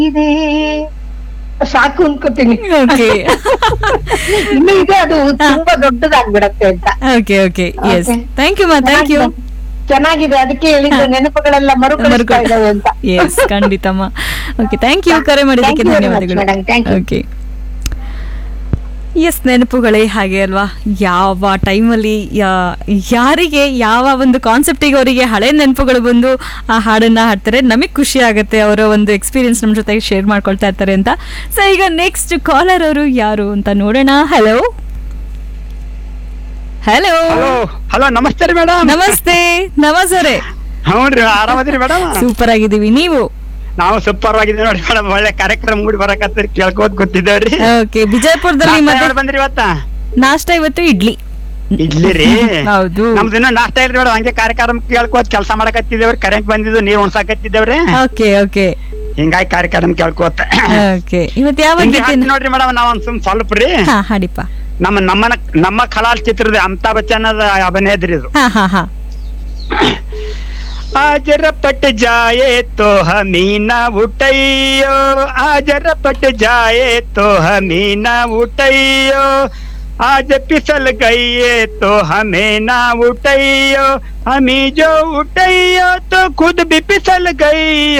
ಇದೆ ಸಾಕು ಅನ್ಕೋತೀನಿ ಓಕೆ ಇನ್ನು ಇದೆ ಅದು ತುಂಬಾ ದೊಡ್ಡದಾಗ್ಬಿಡತ್ತೆ ಅಂತ okay okay yes Okay. Thank you ಮಾ ಥ್ಯಾಂಕ್ ಯು ಚೆನ್ನಾಗಿದೆ ಅದಕ್ಕೆ ಹೇಳಿದ್ದು ನೆನಪುಗಳೆಲ್ಲ ಮರುಕಳಿಸ್ತಾ ಇದ್ದಾವೆ ಅಂತ ಎಸ್ ಖಂಡಿತಮ್ಮ ಓಕೆ ಥ್ಯಾಂಕ್ ಯು ಕರೆ ಮಾಡಿದ್ದಕ್ಕೆ Thank you very much, ಧನ್ಯವಾದಗಳು madam. Thank you. Okay yes ನೆನಪುಗಳೇ ಹಾಗೆ ಅಲ್ವಾ ಯಾವ ಟೈಮಲ್ಲಿ ಯಾರಿಗೆ ಯಾವ ಒಂದು ಕಾನ್ಸೆಪ್ಟಿಗೆ ಅವರಿಗೆ ಹಳೆ ನೆನಪುಗಳು ಬಂದು ಆ ಹಾಡನ್ನ ಹಾಡ್ತಾರೆ ನಮಗೆ ಖುಷಿ ಆಗುತ್ತೆ ಅವರ ಒಂದು ಎಕ್ಸ್ಪೀರಿಯನ್ಸ್ ನಮ್ಮ ಜೊತೆಗೆ ಶೇರ್ ಮಾಡ್ಕೊಳ್ತಾ ಇರ್ತಾರೆ ಅಂತ ಸೊ ಈಗ ನೆಕ್ಸ್ಟ್ ಕಾಲರ್ ಅವರು ಯಾರು ಅಂತ ನೋಡೋಣ ಹಲೋ ಹಲೋ ಹಲೋ ಹಲೋ ನಮಸ್ತೆ ರೀ ಮೇಡಮ್ ನಮಸ್ತೆ ನಮಸ್ತೆ ಹ್ಞೂನ್ರಿ ಆರಾಮದಿರಿ ಮೇಡಮ್ ಸೂಪರ್ ಆಗಿದ್ದೀವಿ ನೀವು ನಾವು ಸೂಪರ್ ಆಗಿದ್ದೀವಿ ನೋಡಿ ಮೇಡಮ್ ಒಳ್ಳೆ ಕಾರ್ಯಕ್ರಮ ಮೂಡಿ ಬರಕತ್ತೀರಿ ಕೇಳ್ಕೋತ ಗೊತ್ತಿದ್ದೇವ್ರಿ ಓಕೆ ಬಿಜಾಪುರದಲ್ಲಿ ನಾಷ್ಟಾ ಮತ್ತೆ ಯಾವ್ದ್ ಬಂದ್ರಿ ಇವತ್ತ ನಾಷ್ಟ ಇವತ್ತು ಇಡ್ಲಿ ಇಡ್ಲಿ ರೀ ಹೌದು ನಮ್ದು ಇನ್ನೂ ನಾಷ್ಟ ಇಲ್ರಿ ಮೇಡಮ್ ಹಂಗೆ ಕಾರ್ಯಕ್ರಮ ಕೇಳ್ಕೋತ ಕೆಲಸ ಮಾಡಕತ್ತಿದ್ದೇವ್ರಿ ಕರೆಂಟ್ ಬಂದಿದ್ದು ನೀರ್ ಉಣ್ಸಾಕತ್ತಿದ್ದೇವ್ರಿ ಓಕೆ ಓಕೆ ಹಿಂಗಾಗಿ ಕಾರ್ಯಕ್ರಮ ಕೇಳ್ಕೋತ ಓಕೆ ಇವತ್ತು ಯಾವ ಹಿಂದಿ ಗೀತೆ ಹಾಡ್ತೀನಿ ನೋಡ್ರಿ ಮೇಡಮ್ ನಾವ್ ಒಂದ್ ಸುಮ್ ಸ್ವಲ್ಪ ರೀ ಹಾ ಹಾಡಿಪ್ಪ ನಮ್ಮ ನಮ್ಮನ ನಮ್ಮ ಖಲಾಲ್ ಚಿತ್ರದ ಅಮಿತಾಬ್ ಬಚ್ಚನ್ ಅಭಿನಯದ್ರಿ ಇದು ಹಾ ಹಾ ಹಾ आज रपट जाए तो हमी न उठैयो आज रपट जाए तो हमी न उठैयो आज फिसल गई तो हमें ना उठैयो हमी जो उठैयो तो खुद भी फिसल गई